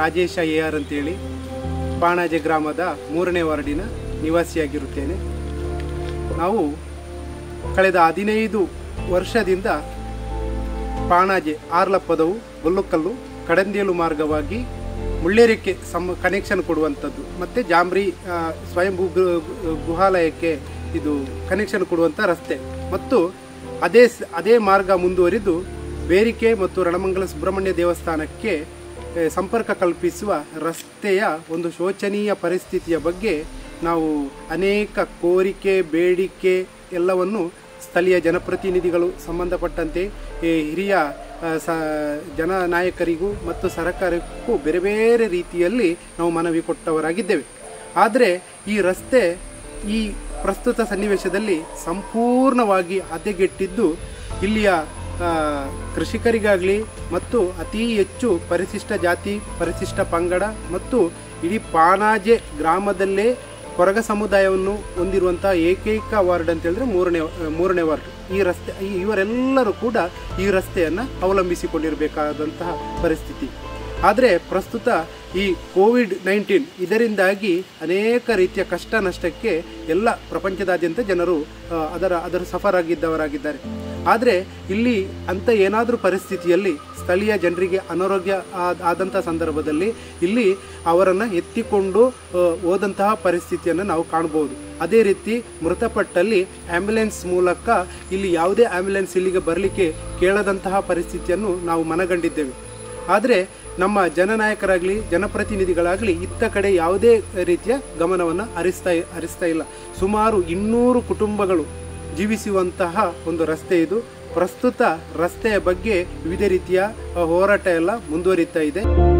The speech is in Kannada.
ರಾಜೇಶ ಎ ಆರ್ ಅಂತೇಳಿ ಪಾಣಾಜೆ ಗ್ರಾಮದ ಮೂರನೇ ವಾರ್ಡಿನ ನಿವಾಸಿಯಾಗಿರುತ್ತೇನೆ ನಾವು ಕಳೆದ ಹದಿನೈದು ವರ್ಷದಿಂದ ಪಾಣಾಜೆ ಆರ್ಲಪ್ಪದವು ಗೊಲ್ಲುಕಲ್ಲು ಕಡಂದೇಲು ಮಾರ್ಗವಾಗಿ ಮುಳ್ಳೇರಿಕೆ ಸಮ ಕನೆಕ್ಷನ್ ಕೊಡುವಂಥದ್ದು ಮತ್ತು ಜಾಂಬ್ರಿ ಆ, ಸ್ವಯಂಭೂ ಗು- ಗು- ಗುಹಾಲಯಕ್ಕೆ ಇದು ಕನೆಕ್ಷನ್ ಕೊಡುವಂಥ ರಸ್ತೆ ಮತ್ತು ಅದೇ ಸ್- ಅದೇ ಮಾರ್ಗ ಮುಂದುವರಿದು ಬೇರಿಕೆ ಮತ್ತು ರಣಮಂಗಲ ಸುಬ್ರಹ್ಮಣ್ಯ ದೇವಸ್ಥಾನಕ್ಕೆ ಆ, ಸಂಪರ್ಕ ಕಲ್ಪಿಸುವ ರಸ್ತೆಯ ಒಂದು ಶೋಚನೀಯ ಪರಿಸ್ಥಿತಿಯ ಬಗ್ಗೆ ನಾವು ಅನೇಕ ಕೋರಿಕೆ ಬೇಡಿಕೆ ಎಲ್ಲವನ್ನು ಸ್ಥಳೀಯ ಜನಪ್ರತಿನಿಧಿಗಳು ಸಂಬಂಧಪಟ್ಟಂತೆ ಈ ಹಿರಿಯ ಆ, ಸ ಜನನಾಯಕರಿಗೂ ಮತ್ತು ಸರ್ಕಾರಕ್ಕೂ ಬೇರೆ ಬೇರೆ ರೀತಿಯಲ್ಲಿ ನಾವು ಮನವಿ ಕೊಟ್ಟವರಾಗಿದ್ದೇವೆ ಆದರೆ ಈ ರಸ್ತೆ ಈ ಪ್ರಸ್ತುತ ಸನ್ನಿವೇಶದಲ್ಲಿ ಸಂಪೂರ್ಣವಾಗಿ ಹದಗೆಟ್ಟಿದ್ದು ಇಲ್ಲಿಯ ಆ, ಕೃಷಿಕರಿಗಾಗಲಿ ಮತ್ತು ಅತಿ ಹೆಚ್ಚು ಪರಿಶಿಷ್ಟ ಜಾತಿ ಪರಿಶಿಷ್ಟ ಪಂಗಡ ಮತ್ತು ಇಡೀ ಪಾಣಾಜೆ ಗ್ರಾಮದಲ್ಲೇ ಕೊರಗ ಸಮುದಾಯವನ್ನು ಹೊಂದಿರುವಂಥ ಏಕೈಕ ವಾರ್ಡ್ ಅಂತ ಹೇಳಿದ್ರೆ ಮೂರನೇ ಮೂರನೇ ವಾರ್ಡ್ ಈ ರಸ್ತೆ ಈ- ಇವರೆಲ್ಲರೂ ಕೂಡ ಈ ರಸ್ತೆಯನ್ನು ಅವಲಂಬಿಸಿಕೊಂಡಿರಬೇಕಾದಂತಹ ಪರಿಸ್ಥಿತಿ ಆದರೆ ಪ್ರಸ್ತುತ ಈ ಕೋವಿಡ್ ನೈನ್ಟೀನ್ ಇದರಿಂದಾಗಿ ಅನೇಕ ರೀತಿಯ ಕಷ್ಟ ನಷ್ಟಕ್ಕೆ ಎಲ್ಲ ಪ್ರಪಂಚದಾದ್ಯಂತ ಜನರು ಆ, ಅದರ ಅದರ ಸಫರ್ ಆಗಿದ್ದವರಾಗಿದ್ದಾರೆ ಆದರೆ ಇಲ್ಲಿ ಅಂತ ಏನಾದರೂ ಪರಿಸ್ಥಿತಿಯಲ್ಲಿ ಸ್ಥಳೀಯ ಜನರಿಗೆ ಅನಾರೋಗ್ಯ ಆದ- ಆದಂಥ ಸಂದರ್ಭದಲ್ಲಿ ಇಲ್ಲಿ ಅವರನ್ನು ಎತ್ತಿಕೊಂಡು ಆ, ಹೋದಂತಹ ಪರಿಸ್ಥಿತಿಯನ್ನು ನಾವು ಕಾಣಬಹುದು ಅದೇ ರೀತಿ ಮೃತಪಟ್ಟಲ್ಲಿ ಆಂಬ್ಯುಲೆನ್ಸ್ ಮೂಲಕ ಇಲ್ಲಿ ಯಾವುದೇ ಆಂಬ್ಯುಲೆನ್ಸ್ ಇಲ್ಲಿಗೆ ಬರಲಿಕ್ಕೆ ಕೇಳದಂತಹ ಪರಿಸ್ಥಿತಿಯನ್ನು ನಾವು ಮನಗಂಡಿದ್ದೇವೆ ಆದರೆ ನಮ್ಮ ಜನನಾಯಕರಾಗಲಿ ಜನಪ್ರತಿನಿಧಿಗಳಾಗಲಿ ಇತ್ತ ಕಡೆ ಯಾವುದೇ ರೀತಿಯ ಗಮನವನ್ನು ಹರಿಸ್ತಾ ಹರಿಸ್ತಾ ಇಲ್ಲ ಸುಮಾರು ಇನ್ನೂರು ಕುಟುಂಬಗಳು ಜೀವಿಸುವಂತಹ ಒಂದು ರಸ್ತೆ ಇದು ಪ್ರಸ್ತುತ ರಸ್ತೆಯ ಬಗ್ಗೆ ವಿವಿಧ ರೀತಿಯ ಆ, ಹೋರಾಟ ಎಲ್ಲ ಮುಂದುವರಿತಾ ಇದೆ